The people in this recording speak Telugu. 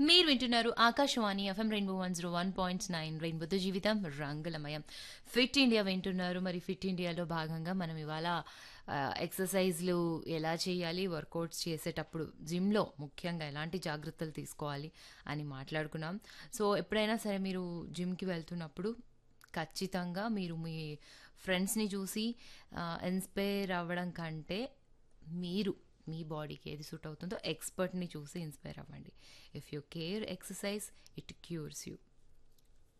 మీరు వింటున్నారు Akashvani FM Rainbow one zero one point nine రెయిన్బోతో జీవితం రంగులమయం ఫిట్ ఇండియా వింటున్నారు మరి ఫిట్ ఇండియాలో భాగంగా మనం ఇవాళ ఆ, ఎక్సర్సైజ్లు ఎలా చేయాలి వర్కౌట్స్ చేసేటప్పుడు జిమ్లో ముఖ్యంగా ఎలాంటి జాగ్రత్తలు తీసుకోవాలి అని మాట్లాడుకున్నాం సో ఎప్పుడైనా సరే మీరు జిమ్కి వెళ్తున్నప్పుడు ఖచ్చితంగా మీరు మీ ఫ్రెండ్స్ని చూసి ఇన్స్పైర్ అవ్వడం కంటే మీరు మీ బాడీకి ఏది సూట్ అవుతుందో ఎక్స్పర్ట్ని చూసి ఇన్స్పైర్ అవ్వండి if you care exercise it cures you